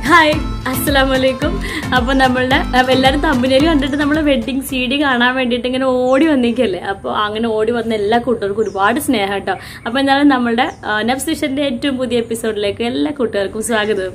Hi അസ്സലാമു അലൈക്കും അപ്പോൾ നമ്മളുടെ അപ്പോൾ എല്ലാവരും തമ്പിനേൽ കണ്ടിട്ട് നമ്മൾ വെഡ്ഡിങ് സി ഡി കാണാൻ വേണ്ടിയിട്ട് ഇങ്ങനെ ഓടി വന്നിരിക്കല്ലേ അപ്പോൾ അങ്ങനെ ഓടി വന്ന എല്ലാ കൂട്ടുകാർക്കും ഒരുപാട് സ്നേഹം കേട്ടോ അപ്പോൾ എന്തായാലും നമ്മളുടെ നബ്സിഷന്റെ ഏറ്റവും പുതിയ എപ്പിസോഡിലേക്ക് എല്ലാ കൂട്ടുകാർക്കും സ്വാഗതം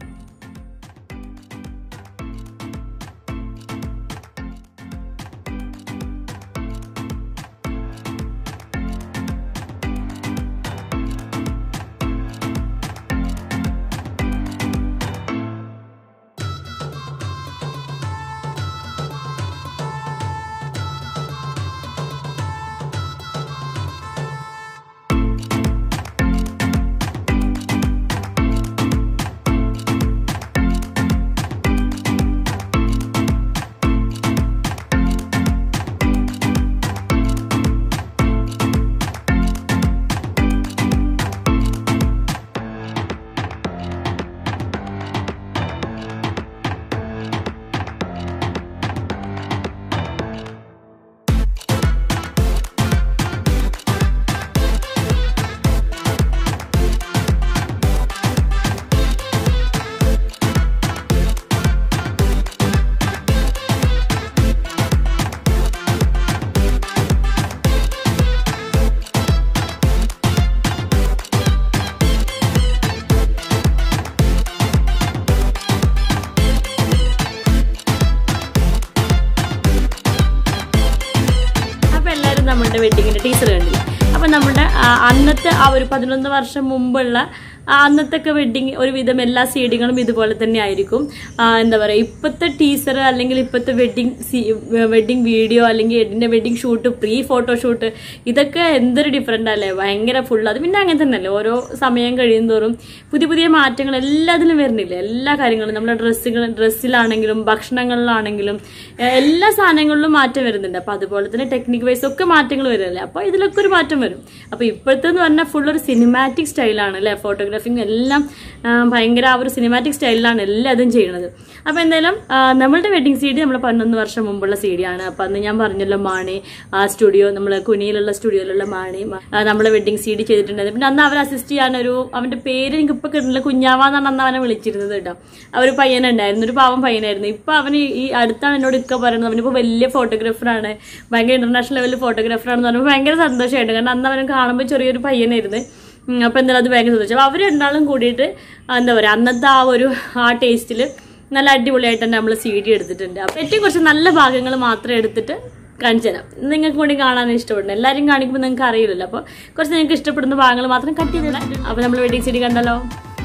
അപ്പൊ എല്ലാവരും നമ്മളുടെ വെഡിങ്ങിന്റെ ടീച്ചർ കണ്ടില്ല അപ്പൊ നമ്മുടെ ആ, അന്നത്തെ ആ ഒരു പതിനൊന്ന് വർഷം മുമ്പുള്ള ആ അന്നത്തെ വെഡിങ് ഒരുവിധം എല്ലാ സീഡികളും ഇതുപോലെ തന്നെ ആയിരിക്കും ആ, എന്താ പറയാ ഇപ്പോഴത്തെ ടീച്ചർ അല്ലെങ്കിൽ ഇപ്പോഴത്തെ വെഡിങ് വെഡിങ് വീഡിയോ അല്ലെങ്കിൽ എഡിന്റെ വെഡിങ് ഷൂട്ട് പ്രീ ഫോട്ടോഷൂട്ട് ഇതൊക്കെ എന്തൊരു ഡിഫറെന്റ് അല്ലേ ഭയങ്കര ഫുൾ അത് പിന്നെ അങ്ങനെ തന്നെയല്ലേ ഓരോ സമയം കഴിയുന്തോറും പുതിയ പുതിയ മാറ്റങ്ങൾ എല്ലാത്തിലും വരുന്നില്ലേ എല്ലാ കാര്യങ്ങളും നമ്മുടെ ഡ്രസ്സുകൾ ഡ്രസ്സിലാണെങ്കിലും ഭക്ഷണങ്ങളിലാണെങ്കിലും ഏഹ് എല്ലാ സാധനങ്ങളിലും മാറ്റം വരുന്നുണ്ട് അപ്പൊ അതുപോലെ തന്നെ ടെക്നിക് വൈസ് ഒക്കെ മാറ്റങ്ങൾ വരുമല്ലേ അപ്പൊ ഇതിലൊക്കെ ഒരു മാറ്റം വരും അപ്പൊ ഇപ്പോഴത്തെ എന്ന് പറഞ്ഞാൽ ഫുൾ ഒരു സിനിമാറ്റിക് സ്റ്റൈലാണ് അല്ലെ ഫോട്ടോഗ്രാഫിങ് എല്ലാം ആ, ഭയങ്കര ആ ഒരു സിനിമാറ്റിക് സ്റ്റൈലിലാണ് എല്ലാതും ചെയ്യുന്നത് അപ്പൊ എന്തായാലും ആ, നമ്മളുടെ വെഡിങ് സി ഡി നമ്മൾ പതിനൊന്ന് വർഷം മുമ്പുള്ള സി ഡി ആണ് അപ്പൊ അന്ന് ഞാൻ പറഞ്ഞല്ലോ മാണി ആ സ്റ്റുഡിയോ നമ്മളെ കുനിയിലുള്ള സ്റ്റുഡിയോയിലുള്ള മാണി ആ, നമ്മളെ വെഡിങ് സി ഡി ചെയ്തിട്ടുണ്ടായിരുന്നു പിന്നെ അന്ന് അവർ അസിസ്റ്റ് ചെയ്യാൻ ഒരു അവന്റെ പേര് എനിക്ക് ഇപ്പൊ കിട്ടുന്നില്ല കുഞ്ഞാവാന്നാണ് അന്ന് അവനെ വിളിച്ചിരുന്നത് കേട്ടോ ആ ഒരു പയ്യനുണ്ടായിരുന്നു ഒരു പാവം പയ്യനായിരുന്നു ഇപ്പൊ അവന് ഈ അടുത്താണ് എന്നോട് ഇക്ക പറയുന്നത് അവനിപ്പോ വലിയ ഫോട്ടോഗ്രാഫറാണ് ഭയങ്കര ഇന്റർനാഷണൽ ലെവലിൽ ഫോട്ടോഗ്രാഫറാണെന്ന് പറയുമ്പോൾ ഭയങ്കര സന്തോഷമായിട്ട് കാരണം അന്ന് അവനെ കാണുമ്പോൾ ചെറിയൊരു പയ്യനായിരുന്നു ഉം, അപ്പൊ എന്തായാലും അത് ഭയങ്കര സന്തോഷം അപ്പൊ അവർ രണ്ടാളും കൂടിയിട്ട് ആ, എന്താ പറയാ അന്നത്തെ ആ ഒരു ആ ടേസ്റ്റിൽ നല്ല അടിപൊളിയായിട്ട് തന്നെ നമ്മൾ സി ഡി എടുത്തിട്ടുണ്ട് അപ്പൊ ഏറ്റവും കുറച്ച് നല്ല ഭാഗങ്ങൾ മാത്രം എടുത്തിട്ട് കാണിച്ചു തരാം നിങ്ങൾക്ക് കൂടി കാണാൻ ഇഷ്ടപ്പെടുന്നു എല്ലാവരും കാണിക്കുമ്പോൾ നിങ്ങൾക്ക് അറിയില്ലല്ലോ അപ്പോൾ കുറച്ച് നിങ്ങൾക്ക് ഇഷ്ടപ്പെടുന്ന ഭാഗങ്ങൾ മാത്രം കട്ട് ചെയ്തിടാം അപ്പോൾ നമ്മൾ വെഡിങ് സി ഡി കണ്ടല്ലോ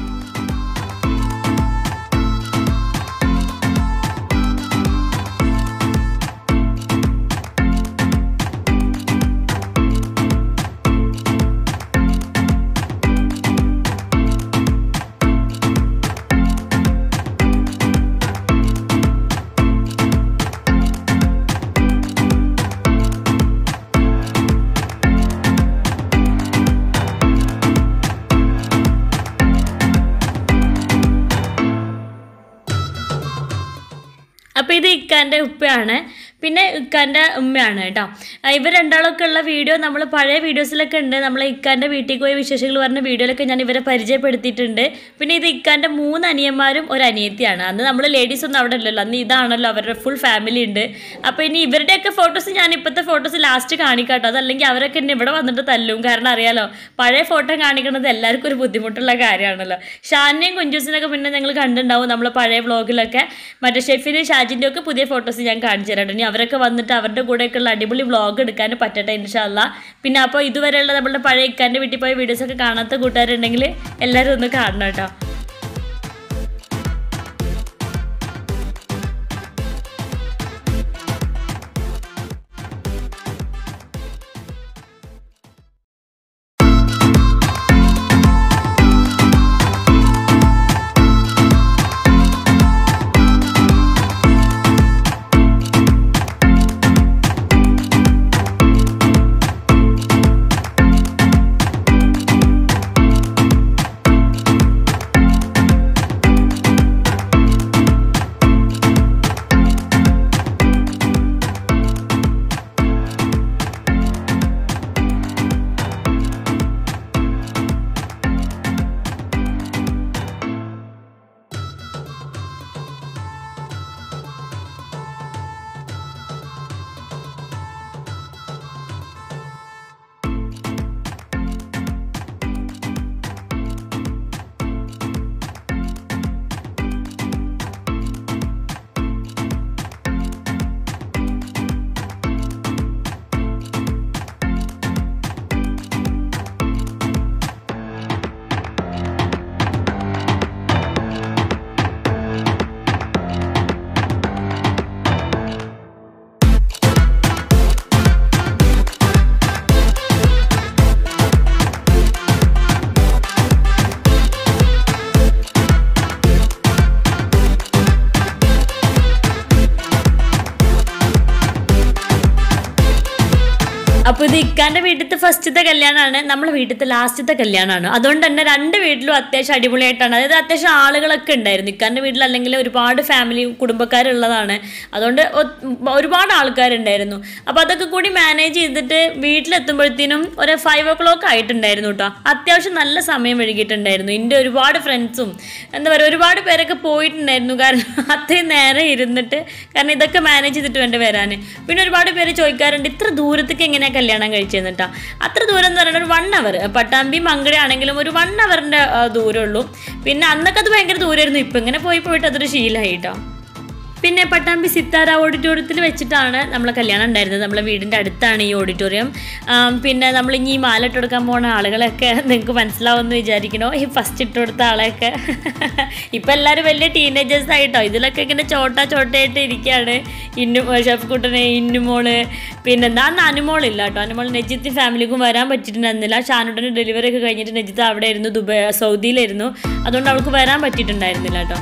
അപ്പൊ ഇത് ഇക്കാന്റെ ഉപ്പയാണ് പിന്നെ ഇക്കാന്റെ ഉമ്മയാണ് കേട്ടോ ആ, ഇവർ രണ്ടാളൊക്കെ ഉള്ള വീഡിയോ നമ്മൾ പഴയ വീഡിയോസിലൊക്കെ ഉണ്ട് നമ്മൾ ഇക്കാന്റെ വീട്ടിൽ പോയ വിശേഷങ്ങൾ പറഞ്ഞ വീഡിയോയിലൊക്കെ ഞാൻ ഇവരെ പരിചയപ്പെടുത്തിയിട്ടുണ്ട് പിന്നെ ഇത് ഇക്കാന്റെ മൂന്ന് അനിയന്മാരും ഒരു അനിയത്തിയാണ് അന്ന് നമ്മൾ ലേഡീസ് ഒന്നും അവിടെ ഇല്ലല്ലോ അന്ന് ഇതാണല്ലോ അവരുടെ ഫുൾ ഫാമിലി ഉണ്ട് അപ്പോൾ ഇനി ഇവരുടെയൊക്കെ ഫോട്ടോസ് ഞാൻ ഇപ്പോഴത്തെ ഫോട്ടോസ് ലാസ്റ്റ് കാണിക്കാട്ടോ അതല്ലെങ്കിൽ അവരൊക്കെ എന്നെ ഇവിടെ വന്നിട്ട് തല്ലും കാരണം അറിയാലോ പഴയ ഫോട്ടോ കാണിക്കുന്നത് എല്ലാവർക്കും ഒരു ബുദ്ധിമുട്ടുള്ള കാര്യമാണല്ലോ ഷാനിനെയും കുഞ്ചൂസിനൊക്കെ പിന്നെ നിങ്ങൾ കണ്ടിട്ടുണ്ടാവും നമ്മൾ പഴയ വ്ളോഗിലൊക്കെ മറ്റേ ഷെഫിനും ഷാജിൻ്റെ ഒക്കെ പുതിയ ഫോട്ടോസ് ഞാൻ കാണിച്ചു തരാം ഇനി അവരൊക്കെ വന്നിട്ട് അവരുടെ കൂടെയൊക്കെയുള്ള അടിപൊളി വ്ളോഗ് എടുക്കാൻ പറ്റട്ടെ ഇൻഷാല്ല പിന്നെ അപ്പോൾ ഇതുവരെയുള്ള നമ്മുടെ പഴയ ഇക്കാൻ്റെ വീട്ടിൽ പോയ വീഡിയോസൊക്കെ കാണാത്ത കൂട്ടുകാരുണ്ടെങ്കിൽ എല്ലാവരും ഒന്ന് കാണണം കേട്ടോ അപ്പൊ ഇത് ഇക്കാന്റെ വീട്ടിലത്തെ ഫസ്റ്റത്തെ കല്യാണമാണ് നമ്മളെ വീട്ടിലത്തെ ലാസ്റ്റത്തെ കല്യാണമാണ് അതുകൊണ്ട് തന്നെ രണ്ട് വീട്ടിലും അത്യാവശ്യം അടിപൊളിയായിട്ടാണ് അതായത് അത്യാവശ്യം ആളുകളൊക്കെ ഉണ്ടായിരുന്നു ഇക്കാന്റെ വീട്ടിൽ അല്ലെങ്കിൽ ഒരുപാട് ഫാമിലി കുടുംബക്കാരുള്ളതാണ് അതുകൊണ്ട് ഒ- ഒരുപാട് ആൾക്കാരുണ്ടായിരുന്നു അപ്പൊ അതൊക്കെ കൂടി മാനേജ് ചെയ്തിട്ട് വീട്ടിലെത്തുമ്പോഴത്തേനും ഒരു ഫൈവ് ഓ ക്ലോക്ക് ആയിട്ടുണ്ടായിരുന്നു കേട്ടോ അത്യാവശ്യം നല്ല സമയം വൈകിട്ടുണ്ടായിരുന്നു എൻ്റെ ഒരുപാട് ഫ്രണ്ട്സും എന്താ പറയുക ഒരുപാട് പേരൊക്കെ പോയിട്ടുണ്ടായിരുന്നു കാരണം അത്രയും നേരം ഇരുന്നിട്ട് കാരണം ഇതൊക്കെ മാനേജ് ചെയ്തിട്ട് വേണ്ട വരാൻ പിന്നെ ഒരുപാട് പേര് ചോദിക്കാറുണ്ട് ഇത്ര ദൂരത്തേക്ക് എങ്ങനെയാണ് കല്യാണം കഴിച്ചെന്നിട്ടാ അത്ര ദൂരം എന്ന് പറയുന്നത് ഒരു വൺ അവർ പട്ടാമ്പി മങ്കട ആണെങ്കിലും ഒരു വൺ അവറിൻ്റെ ദൂരമുള്ളൂ പിന്നെ അന്നൊക്കെ അത് ഭയങ്കര ദൂരമായിരുന്നു ഇപ്പം ഇങ്ങനെ പോയി പോയിട്ട് അതൊരു ശീലമായി കേട്ടോ പിന്നെ പട്ടാമ്പി സിത്താര ഓഡിറ്റോറിയത്തിൽ വെച്ചിട്ടാണ് നമ്മളെ കല്യാണം ഉണ്ടായിരുന്നത് നമ്മളെ വീടിൻ്റെ അടുത്താണ് ഈ ഓഡിറ്റോറിയം ആം, പിന്നെ നമ്മൾ ഇനി ഈ മാല ഇട്ടെടുക്കാൻ പോകുന്ന ആളുകളൊക്കെ നിങ്ങൾക്ക് മനസ്സിലാവുമെന്ന് വിചാരിക്കണോ ഈ ഫസ്റ്റ് ഇട്ടുകൊടുത്ത ആളെയൊക്കെ ഇപ്പം എല്ലാവരും വലിയ ടീനേജേഴ്സ് ആയിട്ടോ ഇതിലൊക്കെ ഇങ്ങനെ ചോട്ട ചോട്ടയായിട്ട് ഇരിക്കുകയാണ് ഇന്നു ഷെഫ്കുട്ടന് ഇന്നുമോള് പിന്നെ എന്താ അന്ന് അനുമോളില്ല കേട്ടോ അനുമോൾ നജിത്ത് ഫാമിലിക്കും വരാൻ പറ്റിയിട്ടുണ്ടായിരുന്നില്ല ഷാനുട്ടന് ഡെലിവറി ഒക്കെ കഴിഞ്ഞിട്ട് നജിത്ത് അവിടെ ആയിരുന്നു ദുബായ് സൗദിയിലായിരുന്നു അതുകൊണ്ട് അവൾക്ക് വരാൻ പറ്റിയിട്ടുണ്ടായിരുന്നില്ല കേട്ടോ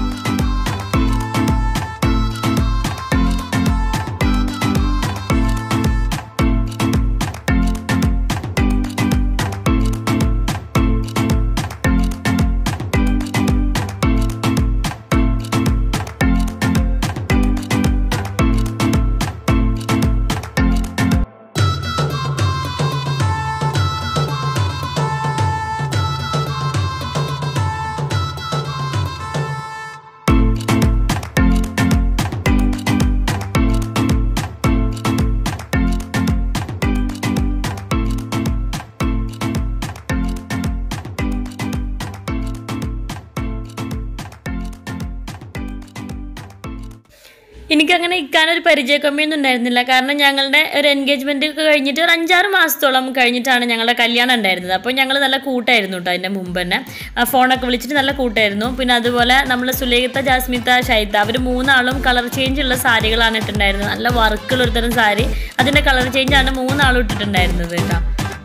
എനിക്കങ്ങനെ ഇക്കാനൊരു പരിചയക്കമ്മിയൊന്നും ഉണ്ടായിരുന്നില്ല കാരണം ഞങ്ങളുടെ ഒരു എൻഗേജ്മെന്റ് ഒക്കെ കഴിഞ്ഞിട്ട് ഒരു അഞ്ചാറ് മാസത്തോളം കഴിഞ്ഞിട്ടാണ് ഞങ്ങളുടെ കല്യാണം ഉണ്ടായിരുന്നത് അപ്പോൾ ഞങ്ങൾ നല്ല കൂട്ടായിരുന്നു കേട്ടോ അതിൻ്റെ മുമ്പ് തന്നെ ആ ഫോണൊക്കെ വിളിച്ചിട്ട് നല്ല കൂട്ടായിരുന്നു പിന്നെ അതുപോലെ നമ്മൾ സുലേഖത്ത ജാസ്മിത്ത ഷൈത്ത അവർ മൂന്നാളും കളർ ചേഞ്ച് ഉള്ള സാരികളാണ് ഇട്ടിട്ടുണ്ടായിരുന്നത് നല്ല വർക്കുള്ള ഒരു തരം സാരി അതിൻ്റെ കളർ ചേഞ്ച് ആണ് മൂന്നാളും ഇട്ടിട്ടുണ്ടായിരുന്നത് കേട്ടോ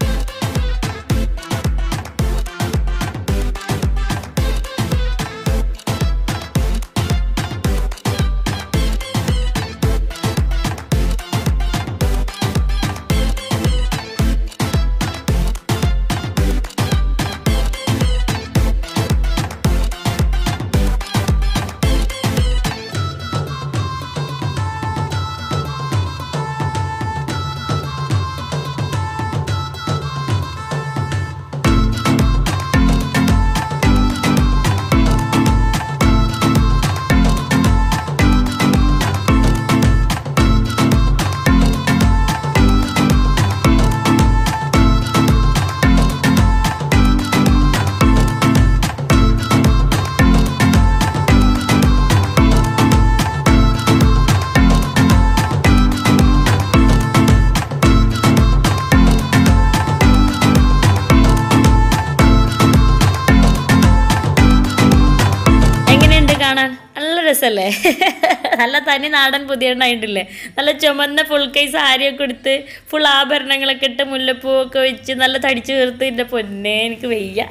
എങ്ങനെയുണ്ട് കാണാൻ നല്ല രസമല്ലേ നല്ല തനി നാടൻ പുതിയ എണ്ണായിട്ടില്ലേ നല്ല ചുമന്ന ഫുൾ കൈ സാരിയൊക്കെ എടുത്ത് ഫുൾ ആഭരണങ്ങളൊക്കെ ഇട്ട് മുല്ലപ്പൂവൊക്കെ വെച്ച് നല്ല തടിച്ചു തീർത്ത് എൻ്റെ പൊന്നെ എനിക്ക് വയ്യ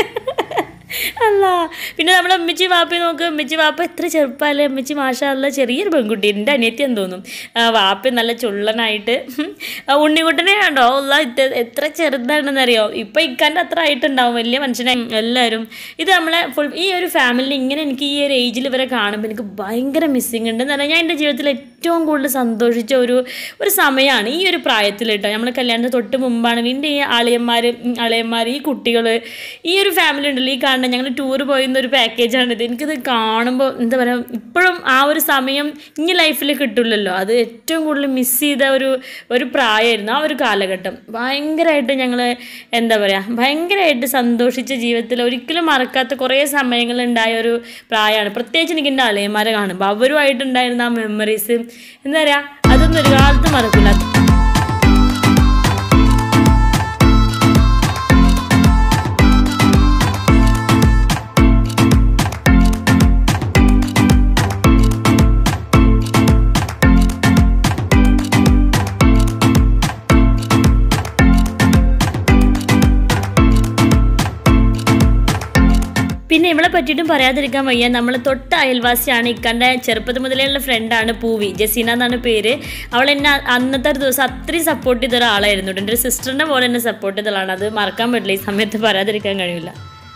അല്ല പിന്നെ നമ്മളെ ഉമ്മച്ചി വാപ്പി നോക്ക് ഉമ്മച്ചി വാപ്പ എത്ര ചെറുപ്പമല്ലേ ഉമ്മച്ചി മാഷാല്ല ചെറിയൊരു പെൺകുട്ടി എൻ്റെ അനിയത്തി എന്ന് തോന്നും ആ, വാപ്പി നല്ല ചുള്ളനായിട്ട് ഉം. ആ, ഉണ്ണിക്കുട്ടനെ കണ്ടോ ഉള്ള എത്ര ചെറുതാണെന്നറിയോ ഇപ്പം ഇക്കാൻ്റെ അത്ര ആയിട്ടുണ്ടാവും വലിയ മനുഷ്യനായി എല്ലാവരും ഇത് നമ്മളെ ഫുൾ ഈ ഒരു ഫാമിലി ഇങ്ങനെ എനിക്ക് ഈ ഒരു ഏജിൽ ഇവരെ കാണുമ്പോൾ എനിക്ക് ഭയങ്കര മിസ്സിങ് ഉണ്ട് എന്ന് പറഞ്ഞാൽ ഞാൻ എൻ്റെ ജീവിതത്തിൽ ഏറ്റവും കൂടുതൽ സന്തോഷിച്ച ഒരു ഒരു സമയമാണ് ഈ ഒരു പ്രായത്തിൽ കേട്ടോ നമ്മൾ കല്യാണത്തിന് തൊട്ട് മുമ്പാണ് എൻ്റെ ഈ അളിയന്മാർ അളിയന്മാർ ഈ കുട്ടികൾ ഈ ഒരു ഫാമിലി ഉണ്ടല്ലോ ഈ കാണുന്ന ഞങ്ങൾ ടൂർ പോയിരുന്ന ഒരു പാക്കേജാണിത് എനിക്കിത് കാണുമ്പോൾ എന്താ പറയുക ഇപ്പോഴും ആ ഒരു സമയം ഇനി ലൈഫിൽ കിട്ടില്ലല്ലോ അത് ഏറ്റവും കൂടുതൽ മിസ് ചെയ്ത ഒരു ഒരു പ്രായമായിരുന്നു ആ ഒരു കാലഘട്ടം ഭയങ്കരമായിട്ട് ഞങ്ങൾ എന്താ പറയുക ഭയങ്കരമായിട്ട് സന്തോഷിച്ച ജീവിതത്തിൽ ഒരിക്കലും മറക്കാത്ത കുറേ സമയങ്ങൾ ഉണ്ടായ ഒരു പ്രായമാണ് പ്രത്യേകിച്ച് എനിക്ക് എൻ്റെ അളിയന്മാരെ കാണുമ്പോൾ അവരുമായിട്ടുണ്ടായിരുന്ന ആ മെമ്മറീസ് എന്താ പറയുക അതൊന്നും ഒരു കാലത്ത് മറക്കില്ല പിന്നെ ഇവളെ പറ്റിയിട്ടും പറയാതിരിക്കാൻ വയ്യ നമ്മൾ തൊട്ട അയൽവാസിയാണ് ഇക്കൻ്റെ ചെറുപ്പത്തിൽ മുതലേയുള്ള ഫ്രണ്ടാണ് പൂവി ജസീന എന്നാണ് പേര് അവൾ എന്നെ അന്നത്തെ ഒരു ദിവസം അത്രയും സപ്പോർട്ട് ചെയ്ത ഒരാളായിരുന്നു എൻ്റെ ഒരു സിസ്റ്ററിൻ്റെ പോലെ എന്നെ സപ്പോർട്ട് ചെയ്ത ആളാണ് അത് മറക്കാൻ പറ്റില്ല ഈ സമയത്ത് പറയാതിരിക്കാൻ കഴിയില്ല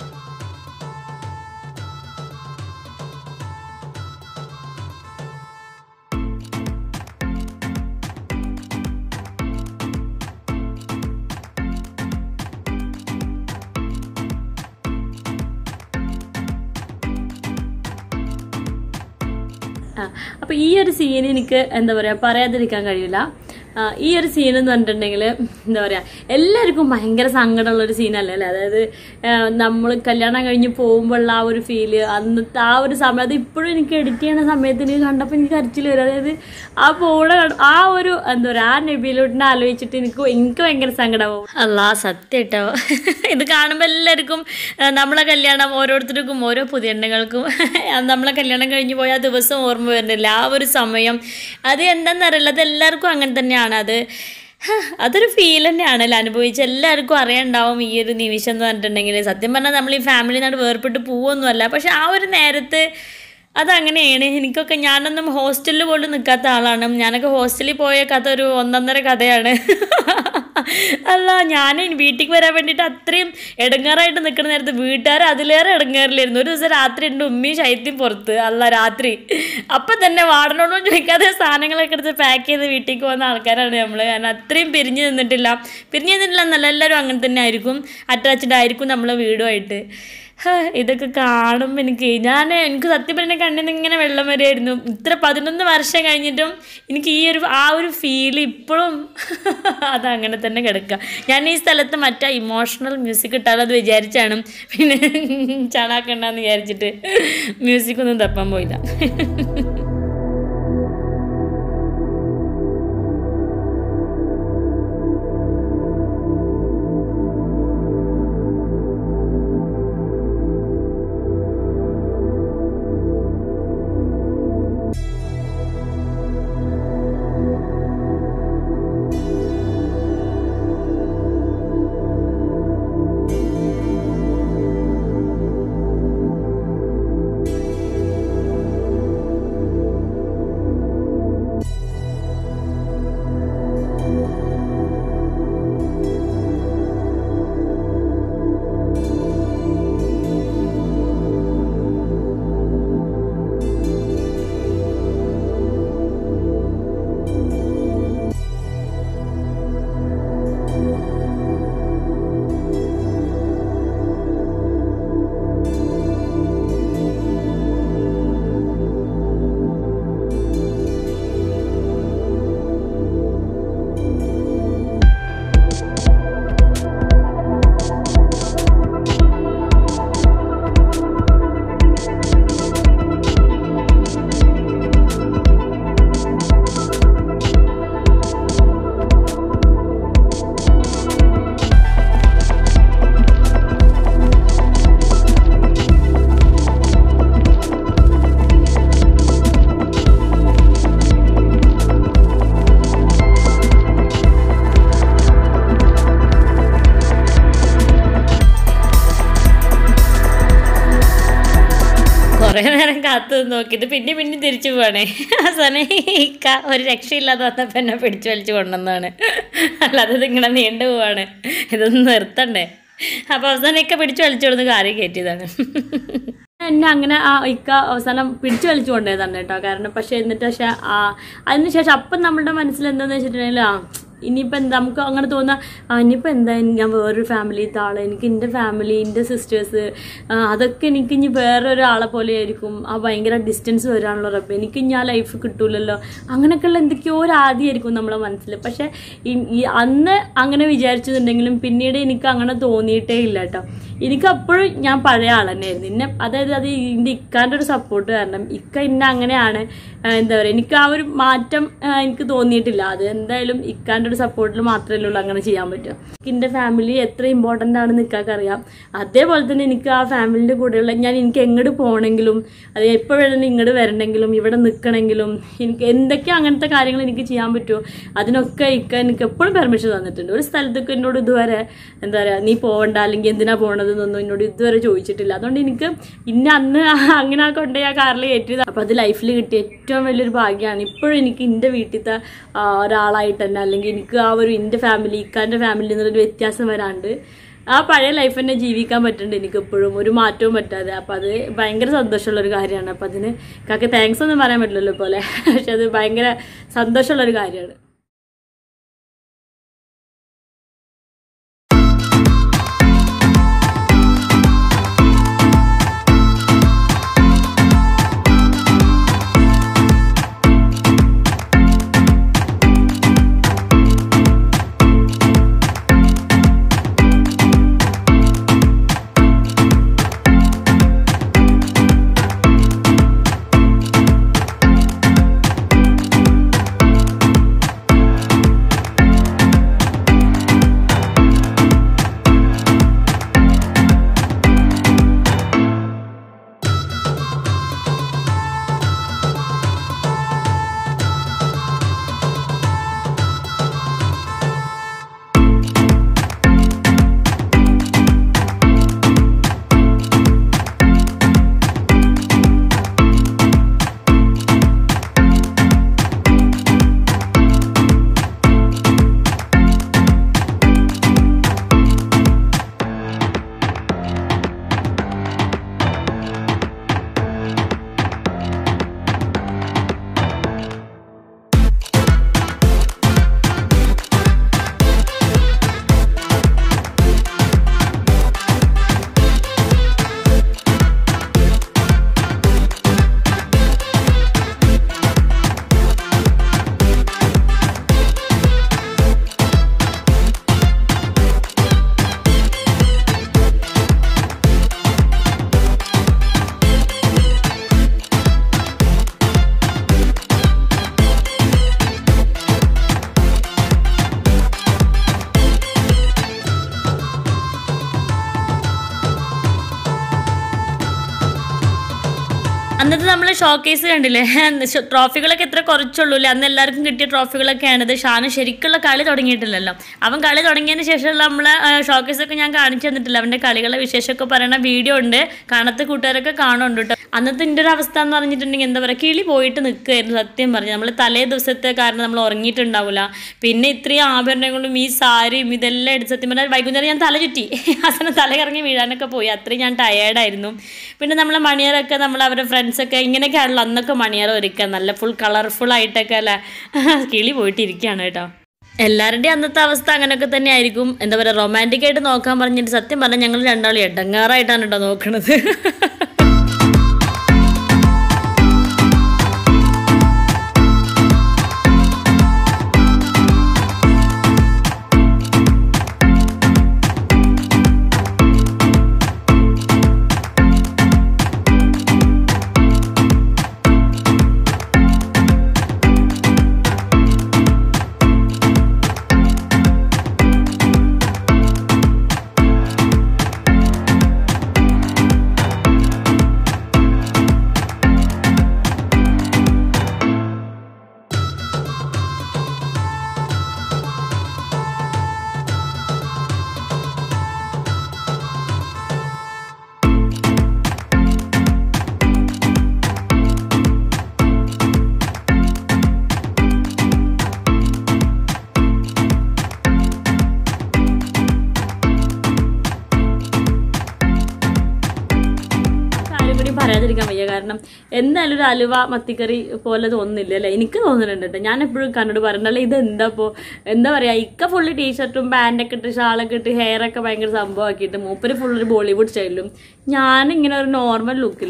ആ അപ്പൊ ഈ ഒരു സീൻ എനിക്ക് എന്താ പറയാ പറയാതിരിക്കാൻ കഴിയില്ല ആ, ഈ ഒരു സീൻ എന്ന് പറഞ്ഞിട്ടുണ്ടെങ്കിൽ എന്താ പറയാ എല്ലാവർക്കും ഭയങ്കര സങ്കടമുള്ള ഒരു സീനല്ലേ അല്ലേ അതായത് നമ്മൾ കല്യാണം കഴിഞ്ഞ് പോകുമ്പോഴുള്ള ആ ഒരു ഫീല് അന്നത്തെ ആ ഒരു സമയം അത് ഇപ്പോഴും എനിക്ക് എഡിറ്റ് ചെയ്യണ സമയത്ത് എനിക്ക് കണ്ടപ്പോൾ എനിക്ക് കരച്ചിൽ വരും അതായത് ആ പോണ കണ്ട- ആ ഒരു എന്താ പറയാ ആ നബിയിലോട്ടിനെ ആലോചിച്ചിട്ട് എനിക്ക് എനിക്ക് ഭയങ്കര സങ്കടമാവും അല്ലാ സത്യം കേട്ടോ ഇത് കാണുമ്പോൾ എല്ലാവർക്കും ആ, നമ്മളെ കല്യാണം ഓരോരുത്തർക്കും ഓരോ പുതിയണ്ണങ്ങൾക്കും നമ്മളെ കല്യാണം കഴിഞ്ഞ് പോയ ആ ദിവസം ഓർമ്മ വരുന്നില്ല ആ ഒരു സമയം അത് എന്താണെന്നറിയില്ല അത് എല്ലാവർക്കും അങ്ങനെ തന്നെയാണ് അത് ഹ, അതൊരു ഫീൽ തന്നെയാണല്ലോ അനുഭവിച്ച് എല്ലാവർക്കും അറിയാണ്ടാവും ഈ ഒരു നിമിഷം എന്ന് പറഞ്ഞിട്ടുണ്ടെങ്കിൽ സത്യം പറഞ്ഞാൽ നമ്മൾ ഈ ഫാമിലി നാട് വേർപെട്ട് പോവൊന്നുമല്ല പക്ഷെ ആ ഒരു നേരത്ത് അതങ്ങനെയാണ് എനിക്കൊക്കെ ഞാനൊന്നും ഹോസ്റ്റലിൽ പോലും നിൽക്കാത്ത ആളാണ് ഞാനൊക്കെ ഹോസ്റ്റലിൽ പോയ കഥ ഒരു ഒന്നൊന്നര കഥയാണ് അല്ല ഞാൻ വീട്ടിലേക്ക് വരാൻ വേണ്ടിയിട്ട് അത്രയും ഇടങ്ങാറായിട്ട് നിൽക്കുന്ന നേരത്ത് വീട്ടുകാർ അതിലേറെ ഇടങ്ങാറില്ലായിരുന്നു ഒരു ദിവസം രാത്രി ഉണ്ട് ഉമ്മയും ശൈത്യം പുറത്ത് അല്ല രാത്രി അപ്പം തന്നെ വാടനോടൊന്നും ചോദിക്കാതെ സാധനങ്ങളൊക്കെ എടുത്ത് പാക്ക് ചെയ്ത് വീട്ടിലേക്ക് പോകുന്ന ആൾക്കാരാണ് നമ്മൾ കാരണം അത്രയും പിരിഞ്ഞ് നിന്നിട്ടില്ല പിരിഞ്ഞ് നിന്നിട്ടില്ല എന്നല്ല എല്ലാവരും അങ്ങനെ തന്നെ ആയിരിക്കും അറ്റാച്ച്ഡ് ആയിരിക്കും നമ്മളെ വീടുമായിട്ട് ഹാ, ഇതൊക്കെ കാണുമ്പോൾ എനിക്ക് ഞാൻ എനിക്ക് സത്യം പറഞ്ഞ കണ്ണിൽ നിന്ന് ഇങ്ങനെ വെള്ളം വരെയായിരുന്നു ഇത്ര പതിനൊന്ന് വർഷം കഴിഞ്ഞിട്ടും എനിക്ക് ഈ ഒരു ആ ഒരു ഫീൽ ഇപ്പോഴും അതങ്ങനെ തന്നെ കിടക്കുക ഞാൻ ഈ സ്ഥലത്ത് മറ്റേ ഇമോഷണൽ മ്യൂസിക് ഇട്ടാലത് വിചാരിച്ചാണ് പിന്നെ ചാണാക്കണ്ടെന്ന് വിചാരിച്ചിട്ട് മ്യൂസിക് ഒന്നും തപ്പാൻ പോയില്ല കുറേ നേരം കാത്തു നിന്ന് നോക്കിയിട്ട് പിന്നെ പിന്നെ തിരിച്ചു പോവാണേ അവസാനം ഇക്ക ഒരു രക്ഷയില്ലാതെ വന്നപ്പോൾ എന്നെ പിടിച്ചു വലിച്ചു കൊണ്ടുവന്നതാണ് അല്ലാതെ ഇതിങ്ങനെ നീണ്ടു പോവാണ് ഇതൊന്നും നിർത്തണ്ടേ അപ്പോൾ അവസാനം ഇക്ക പിടിച്ചു വലിച്ചു കൊടുന്ന് കാര്യം കയറ്റിയതാണ് എന്നെ അങ്ങനെ ആ ഇക്ക അവസാനം പിടിച്ചു വലിച്ചു കൊണ്ടുപോയതാണ് കേട്ടോ കാരണം പക്ഷെ എന്നിട്ട് പക്ഷെ ആ അതിന് ശേഷം അപ്പം നമ്മുടെ മനസ്സിൽ എന്താന്ന് വെച്ചിട്ടുണ്ടെങ്കിൽ ആ ഇനിയിപ്പോൾ എന്താ നമുക്ക് അങ്ങനെ തോന്നുക ആ ഇനിയിപ്പോൾ എന്താ ഞാൻ വേറൊരു ഫാമിലിത്തെ ആള് എനിക്ക് എൻ്റെ ഫാമിലി എൻ്റെ സിസ്റ്റേഴ്സ് അതൊക്കെ എനിക്ക് ഇനി വേറൊരാളെ പോലെ ആയിരിക്കും ആ ഭയങ്കര ഡിസ്റ്റൻസ് വരാനുള്ള റബ്ബ് എനിക്ക് ഇനി ആ ലൈഫ് കിട്ടൂലല്ലോ അങ്ങനെയൊക്കെയുള്ള എന്തൊക്കെയോ ഒരു ആദ്യമായിരിക്കും നമ്മളെ മനസ്സിൽ പക്ഷെ ഈ- ഈ അന്ന് അങ്ങനെ വിചാരിച്ചതുണ്ടെങ്കിലും പിന്നീട് എനിക്ക് അങ്ങനെ തോന്നിയിട്ടേ ഇല്ല കേട്ടോ എനിക്ക് അപ്പോഴും ഞാൻ പഴയ ആൾ തന്നെയായിരുന്നു ഇന്നെ അതായത് അത് എൻ്റെ ഇക്കാൻ്റെ ഒരു സപ്പോർട്ട് കാരണം ഇക്ക ഇന്ന അങ്ങനെയാണ് ആ, എന്താ പറയുക എനിക്ക് ആ ഒരു മാറ്റം ആ, എനിക്ക് തോന്നിയിട്ടില്ല അത് എന്തായാലും ഇക്കാൻ്റെ ഇക്കാൻ്റെ ഒരു സപ്പോർട്ടിൽ മാത്രമേ ഉള്ളൂ അങ്ങനെ ചെയ്യാൻ പറ്റുക എൻ്റെ ഫാമിലി എത്ര ഇമ്പോർട്ടൻ്റ് ആണെന്ന് ഇക്കാക്ക് അറിയാം അതേപോലെ തന്നെ എനിക്ക് ആ ഫാമിലിൻ്റെ കൂടെയുള്ള ഞാൻ എനിക്ക് എങ്ങോട്ട് പോകണമെങ്കിലും അത് എപ്പോൾ വേണമെങ്കിലും ഇങ്ങോട്ട് വരണമെങ്കിലും ഇവിടെ നിൽക്കണമെങ്കിലും എനിക്ക് എന്തൊക്കെ അങ്ങനത്തെ കാര്യങ്ങൾ എനിക്ക് ചെയ്യാൻ പറ്റുമോ അതിനൊക്കെ ഇക്ക എനിക്ക് എപ്പോഴും പെർമിഷൻ തന്നിട്ടുണ്ട് ഒരു സ്ഥലത്തൊക്കെ എന്നോട് ഇതുവരെ എന്താ പറയുക നീ പോകണ്ട അല്ലെങ്കിൽ എന്തിനാ പോകണതെന്നൊന്നും എന്നോട് ഇതുവരെ ചോദിച്ചിട്ടില്ല അതുകൊണ്ട് എനിക്ക് ഇന്ന അന്ന് അങ്ങനെ ആ കൊണ്ടുപോയി ആ കാറിൽ കയറ്റിയത് അപ്പോൾ അത് ലൈഫിൽ കിട്ടിയ ഏറ്റവും വലിയൊരു ഭാഗ്യമാണ് ഇപ്പോഴും എനിക്ക് എൻ്റെ വീട്ടിലത്തെ ആ, ഒരാളായിട്ട് തന്നെ അല്ലെങ്കിൽ എനിക്ക് ആ ഒരു എൻ്റെ ഫാമിലി ഇക്കാൻ്റെ ഫാമിലി എന്നൊരു വ്യത്യാസം വരാണ്ട് ആ പഴയ ലൈഫ് തന്നെ ജീവിക്കാൻ പറ്റുന്നുണ്ട് എനിക്ക് എപ്പോഴും ഒരു മാറ്റവും പറ്റാതെ അപ്പം അത് ഭയങ്കര സന്തോഷമുള്ള ഒരു കാര്യമാണ് അപ്പം അതിന് കാക്ക താങ്ക്സ് ഒന്നും പറയാൻ പറ്റില്ലല്ലോ പോലെ പക്ഷെ അത് ഭയങ്കര സന്തോഷമുള്ള ഒരു കാര്യമാണ് അന്നത്തെ നമ്മൾ ഷോക്കേസ് കണ്ടില്ലേ ഷോ- ട്രോഫികളൊക്കെ എത്ര കുറച്ചുള്ളൂ അല്ലേ അന്ന് എല്ലാവർക്കും കിട്ടിയ ട്രോഫികളൊക്കെയാണിത് ഷാന് ശരിക്കുള്ള കളി തുടങ്ങിയിട്ടില്ലല്ലോ അവൻ കളി തുടങ്ങിയതിന് ശേഷമുള്ള നമ്മളെ ഷോക്കേസ് ഒക്കെ ഞാൻ കാണിച്ചു തന്നിട്ടില്ല അവൻ്റെ കളികളെ വിശേഷമൊക്കെ പറയുന്ന വീഡിയോ ഉണ്ട് കാണാത്ത കൂട്ടുകാരൊക്കെ കാണുന്നുണ്ട് കേട്ടോ അന്നത്തെ എൻ്റെ ഒരു അവസ്ഥ എന്ന് പറഞ്ഞിട്ടുണ്ടെങ്കിൽ എന്താ പറയുക കിളി പോയിട്ട് നിൽക്കുകയായിരുന്നു സത്യം പറഞ്ഞു നമ്മൾ തലേ ദിവസത്തെ കാരണം നമ്മൾ ഉറങ്ങിയിട്ടുണ്ടാവില്ല പിന്നെ ഇത്രയും ആഭരണങ്ങളും ഈ സാരിയും ഇതെല്ലാം എടുത്ത് സത്യം പറഞ്ഞാൽ വൈകുന്നേരം ഞാൻ തല ചുറ്റി അവസാനം തല കറങ്ങി വീഴാനൊക്കെ പോയി അത്രയും ഞാൻ ടയേർഡായിരുന്നു പിന്നെ നമ്മളെ മണിയറൊക്കെ നമ്മൾ അവരുടെ ഫ്രണ്ട്സൊക്കെ ഇങ്ങനെയൊക്കെയാണല്ലോ അന്നൊക്കെ മണിയറ ഒരുക്കുക നല്ല ഫുൾ കളർഫുൾ ആയിട്ടൊക്കെ അല്ലേ കിളി പോയിട്ട് ഇരിക്കുകയാണ് കേട്ടോ എല്ലാവരുടെയും അന്നത്തെ അവസ്ഥ അങ്ങനെയൊക്കെ തന്നെ ആയിരിക്കും എന്താ പറയുക റൊമാൻറ്റിക് ആയിട്ട് നോക്കാൻ പറഞ്ഞിട്ട് സത്യം പറഞ്ഞാൽ ഞങ്ങൾ രണ്ടാളും എടങ്ങാറായിട്ടാണ് കേട്ടോ നോക്കണത് കാര്യം കൂടി പറയാതിരിക്കാൻ വയ്യ കാരണം എന്തായാലും ഒരു അലുവ മത്തിക്കറി പോലെ തോന്നുന്നില്ല അല്ലേ എനിക്ക് തോന്നുന്നുണ്ട് കേട്ടോ ഞാൻ എപ്പോഴും കണ്ണോട് പറയണ്ടല്ലേ ഇത് എന്താ ഇപ്പോൾ എന്താ പറയാ ഇക്ക ഫുള്ള് ടീഷർട്ടും പാൻറ്റൊക്കെ ഇട്ട് ഷാളൊക്കെ ഇട്ട് ഹെയർ ഒക്കെ ഭയങ്കര സംഭവമാക്കിയിട്ട് മൂപ്പര് ഫുള്ള് ഒരു ബോളിവുഡ് സ്റ്റൈലിലും ഞാനിങ്ങനെ ഒരു നോർമൽ ലുക്കിലും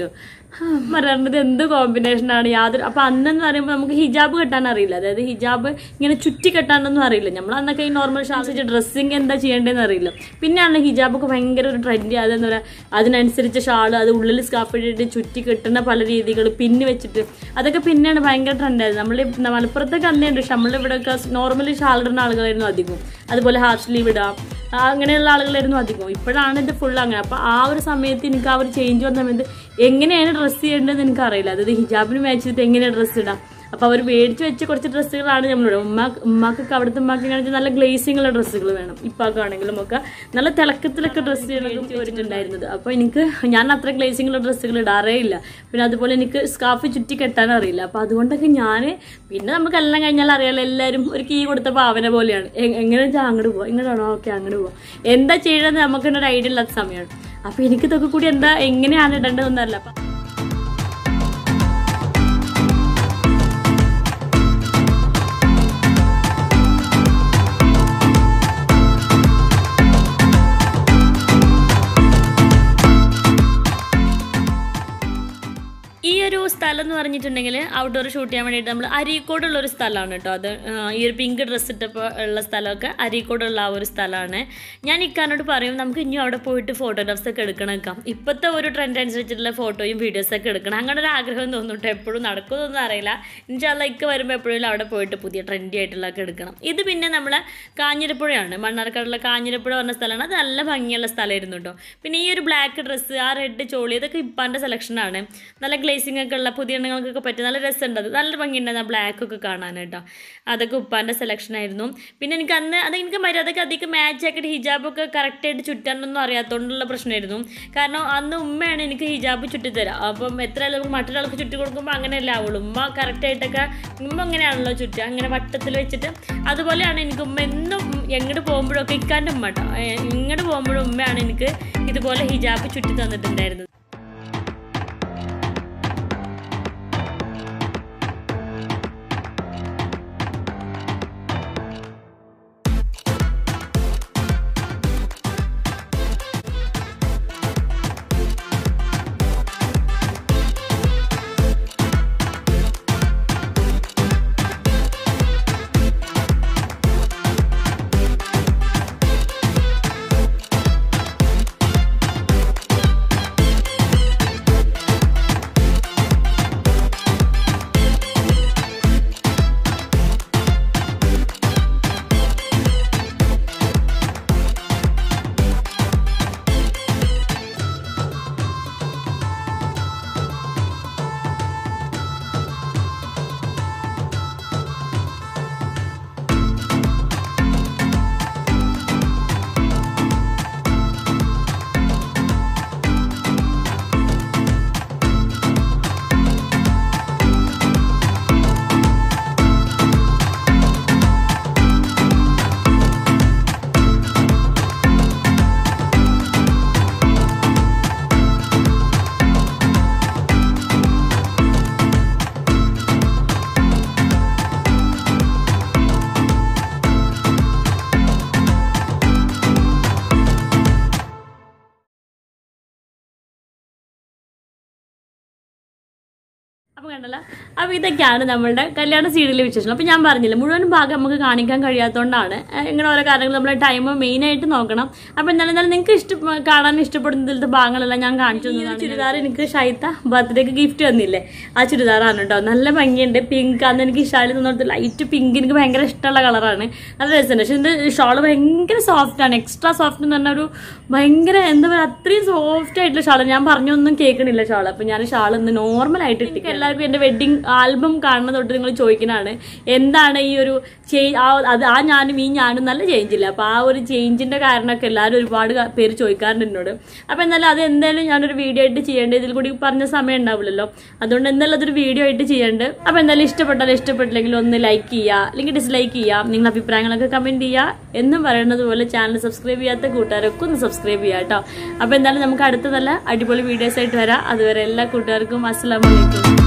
പറയുന്നത് എന്ത് കോമ്പിനേഷനാണ് യാതൊരു അപ്പൊ അന്നെന്ന് പറയുമ്പോൾ നമുക്ക് ഹിജാബ് കെട്ടാൻ അറിയില്ല അതായത് ഹിജാബ് ഇങ്ങനെ ചുറ്റി കെട്ടാനൊന്നും അറിയില്ല നമ്മൾ അന്നൊക്കെ ഈ നോർമൽ ഷാൾസ് ഡ്രസ്സിങ് എന്താ ചെയ്യേണ്ടതെന്ന് അറിയില്ല പിന്നെയാണ് ഹിജാബൊക്കെ ഭയങ്കര ഒരു ട്രെൻഡ് അതെന്ന് പറയാ അതിനനുസരിച്ച് ഷാള് അത് ഉള്ളിൽ സ്കാഫ് ഇട്ടിട്ട് ചുറ്റി കെട്ടുന്ന പല രീതികൾ പിന്നി വെച്ചിട്ട് അതൊക്കെ പിന്നെയാണ് ഭയങ്കര ട്രെൻഡായത് നമ്മൾ മലപ്പുറത്തൊക്കെ അന്നേണ്ട് പക്ഷെ നമ്മളുടെ ഇവിടെയൊക്കെ നോർമലി ഷാൾ ഇടുന്ന ആളുകളായിരുന്നു അധികം അതുപോലെ ഹാഫ് സ്ലീവ് ഇടാം ആ, അങ്ങനെയുള്ള ആളുകളായിരുന്നു അധികം ഇപ്പോഴാണ് ഇത് ഫുൾ അങ്ങനെ അപ്പോൾ ആ ഒരു സമയത്ത് എനിക്ക് ആ ഒരു ചേഞ്ച് വന്ന സമയത്ത് എങ്ങനെയാണ് ഡ്രസ്സ് ചെയ്യേണ്ടതെന്ന് എനിക്ക് അറിയില്ല അതായത് ഹിജാബിന് മാച്ച് ചെയ്തിട്ട് എങ്ങനെയാണ് ഡ്രസ്സ് ഇടാം അപ്പോൾ അവർ മേടിച്ച് വെച്ച കുറച്ച് ഡ്രസ്സുകളാണ് നമ്മളിവിടെ ഉമ്മ ഉമ്മാക്കൊക്കെ അവിടുത്തെ ഉമ്മാക്ക് കാണിച്ചാൽ നല്ല ഗ്ലേസിംഗ് ഉള്ള ഡ്രസ്സുകൾ വേണം ഇപ്പാക്കാണെങ്കിലും ഒക്കെ നല്ല തിളക്കത്തിലൊക്കെ ഡ്രസ്സ് ചെയ്തിട്ടുണ്ടായിരുന്നത് അപ്പോൾ എനിക്ക് ഞാൻ അത്ര ഗ്ലേസിംഗ് ഉള്ള ഡ്രസ്സുകൾ ഇടാറേ ഇല്ല പിന്നെ അതുപോലെ എനിക്ക് സ്കാർഫ് ചുറ്റി കെട്ടാൻ അറിയില്ല അപ്പോൾ അതുകൊണ്ടൊക്കെ ഞാൻ പിന്നെ നമുക്ക് എല്ലാം കഴിഞ്ഞാൽ അറിയാലോ എല്ലാവരും ഒരു കീ കൊടുത്ത പാവന പോലെയാണ് എ- എങ്ങനെ വെച്ചാൽ അങ്ങോട്ട് പോവാം ഇങ്ങോട്ടാണോ ഓക്കെ അങ്ങോട്ട് പോവാം എന്താ ചെയ്യണമെന്ന് നമുക്ക് ഒരു ഐഡിയ ഇല്ലാത്ത സമയമാണ് അപ്പോൾ എനിക്കിതൊക്കെ കൂടി എന്താ എങ്ങനെയാണ് ഇടേണ്ടതെന്നല്ല അറിയില്ല അപ്പം ഈ ഒരു സ്ഥലം എന്ന് പറഞ്ഞിട്ടുണ്ടെങ്കിൽ ഔട്ട്ഡോർ ഷൂട്ട് ചെയ്യാൻ വേണ്ടിയിട്ട് നമ്മൾ അരീക്കോടുള്ള ഒരു സ്ഥലമാണ് കേട്ടോ അത് ആ, ഈ ഒരു പിങ്ക് ഡ്രസ്സ് ഇട്ടപ്പോൾ ഉള്ള സ്ഥലമൊക്കെ അരീക്കോടുള്ള ആ ഒരു സ്ഥലമാണ് ഞാൻ ഇക്കാനോട് പറയും നമുക്ക് ഇനി അവിടെ പോയിട്ട് ഫോട്ടോഗ്രാഫ്സ് ഒക്കെ എടുക്കണം വെക്കാം ഇപ്പോഴത്തെ ഒരു ട്രെൻഡ് അനുസരിച്ചിട്ടുള്ള ഫോട്ടോയും വീഡിയോസ് ഒക്കെ എടുക്കണം അങ്ങനെ ഒരു ആഗ്രഹം തോന്നുന്നുട്ടോ എപ്പോഴും നടക്കുമെന്നൊന്നും അറിയില്ല ഇൻഷാല്ല ഇക്ക വരുമ്പോൾ എപ്പോഴും അവിടെ പോയിട്ട് പുതിയ ട്രെൻഡി ആയിട്ടുള്ളതൊക്കെ എടുക്കണം ഇത് പിന്നെ നമ്മളെ കാഞ്ഞിരപ്പുഴയാണ് മണ്ണാർക്കാടുള്ള കാഞ്ഞിരപ്പുഴ പറഞ്ഞ സ്ഥലമാണ് അത് നല്ല ഭംഗിയുള്ള സ്ഥലമായിരുന്നു കേട്ടോ പിന്നെ ഈ ഒരു ബ്ലാക്ക് ഡ്രസ്സ് ആ റെഡ് ചോളി ഇതൊക്കെ ഇപ്പാൻ്റെ സെലക്ഷനാണ് നല്ല ഗ്ലേസിംഗ് ഒക്കെ ഉള്ള പുതിയ എണ്ണങ്ങൾക്കൊക്കെ പറ്റിയ നല്ല രസമുണ്ട് അത് നല്ല ഭംഗിയുണ്ടായിരുന്നു ആ ബ്ലാക്ക് ഒക്കെ കാണാൻ കേട്ടോ അതൊക്കെ ഉപ്പാൻ്റെ സെലക്ഷൻ ആയിരുന്നു പിന്നെ എനിക്ക് അന്ന് അത് എനിക്ക് മര്യാദക്ക് അധികം മാച്ച് ആക്കിയിട്ട് ഹിജാബൊക്കെ കറക്റ്റായിട്ട് ചുറ്റാനൊന്നും അറിയാത്തതുകൊണ്ടുള്ള പ്രശ്നമായിരുന്നു കാരണം അന്ന് ഉമ്മയാണ് എനിക്ക് ഹിജാബ് ചുറ്റിത്തരാം അപ്പം എത്ര ആളുകൾ മറ്റൊരാൾക്ക് ചുറ്റി കൊടുക്കുമ്പോൾ അങ്ങനെയല്ല ആവുള്ളൂ ഉമ്മ കറക്റ്റായിട്ടൊക്കെ ഉമ്മ അങ്ങനെയാണല്ലോ ചുറ്റുക അങ്ങനെ വട്ടത്തിൽ വെച്ചിട്ട് അതുപോലെയാണ് എനിക്ക് ഉമ്മ എന്നും എങ്ങോട്ട് പോകുമ്പോഴൊക്കെ ഇക്കാൻ്റെ ഉമ്മ കേട്ടോ ഇങ്ങോട്ട് പോകുമ്പോഴും ഉമ്മയാണ് എനിക്ക് ഇതുപോലെ ഹിജാബ് ചുറ്റി തന്നിട്ടുണ്ടായിരുന്നത് അപ്പോൾ കണ്ടല്ലോ അപ്പോൾ ഇതൊക്കെയാണ് നമ്മളുടെ കല്യാണ സീരിയലിലെ വിശേഷം അപ്പോൾ ഞാൻ പറഞ്ഞില്ല മുഴുവൻ ഭാഗം നമുക്ക് കാണിക്കാൻ കഴിയാത്തതുകൊണ്ടാണ് ഏഹ് ഇങ്ങനെ ഓരോ കാര്യങ്ങൾ നമ്മുടെ ടൈം മെയിനായിട്ട് നോക്കണം അപ്പോൾ എന്തായാലും എന്തായാലും നിങ്ങൾക്ക് ഇഷ്ട കാണാൻ ഇഷ്ടപ്പെടുന്നതിലത്തെ ഭാഗങ്ങളെല്ലാം ഞാൻ കാണിച്ചു തന്നതാണ് ചുരിദാർ എനിക്ക് ഷൈത്ത ബർത്ത്ഡേക്ക് ഗിഫ്റ്റ് തന്നില്ലേ ആ ചുരിദാറാണ് കേട്ടോ നല്ല ഭംഗിയുണ്ട് പിങ്ക് അന്ന് എനിക്ക് ഷാളി തന്നിടത്ത് ലൈറ്റ് പിങ്ക് എനിക്ക് ഭയങ്കര ഇഷ്ടമുള്ള കളറാണ് നല്ല രസമുണ്ട് പക്ഷെ ഇത് ഷാള് ഭയങ്കര സോഫ്റ്റ് ആണ് എക്സ്ട്രാ സോഫ്റ്റ് എന്ന് പറഞ്ഞ ഒരു ഭയങ്കര എന്താ പറയുക അത്രയും സോഫ്റ്റ് ആയിട്ടുള്ള ഷാള് ഞാൻ പറഞ്ഞൊന്നും കേൾക്കണില്ല ഷാള് അപ്പൊ ഞാൻ ഷാൾ ഇന്ന് നോർമൽ ആയിട്ട് ഇട്ടിട്ട് എല്ലാവർക്കും എന്റെ വെഡിങ് ആൽബം കാണുന്ന തൊട്ട് നിങ്ങൾ ചോദിക്കുന്നതാണ് എന്താണ് ഈ ഒരു ചേഞ്ച് ആ അത് ആ ഞാനും ഈ ഞാനും നല്ല ചേഞ്ച് ഇല്ല അപ്പൊ ആ ഒരു ചേഞ്ചിന്റെ കാരണമൊക്കെ എല്ലാവരും ഒരുപാട് ക- പേര് ചോദിക്കാറുണ്ട് എന്നോട് അപ്പൊ എന്നാലും അത് എന്തായാലും ഞാനൊരു വീഡിയോ ആയിട്ട് ചെയ്യേണ്ടത് ഇതിൽ കൂടി പറഞ്ഞ സമയം ഉണ്ടാവില്ലല്ലോ അതുകൊണ്ട് എന്തായാലും അതൊരു വീഡിയോ ആയിട്ട് ചെയ്യേണ്ടത് അപ്പൊ എന്തായാലും ഇഷ്ടപ്പെട്ടാലും ഇഷ്ടപ്പെട്ടില്ലെങ്കിൽ ഒന്ന് ലൈക്ക് ചെയ്യുക അല്ലെങ്കിൽ ഡിസ്ലൈക്ക് ചെയ്യുക നിങ്ങളുടെ അഭിപ്രായങ്ങളൊക്കെ കമന്റ് ചെയ്യുക എന്നും പറയുന്നത് പോലെ ചാനൽ സബ്സ്ക്രൈബ് ചെയ്യാത്ത കൂട്ടുകാരൊക്കെ ഒന്ന് സബ്സ്ക്രൈബ് ചെയ്യുക കേട്ടോ അപ്പൊ എന്തായാലും നമുക്ക് അടുത്ത നല്ല അടിപൊളി വീഡിയോസ് ആയിട്ട് വരാം അതുവരെ എല്ലാ കൂട്ടുകാർക്കും അസ്സലാമലൈക്കും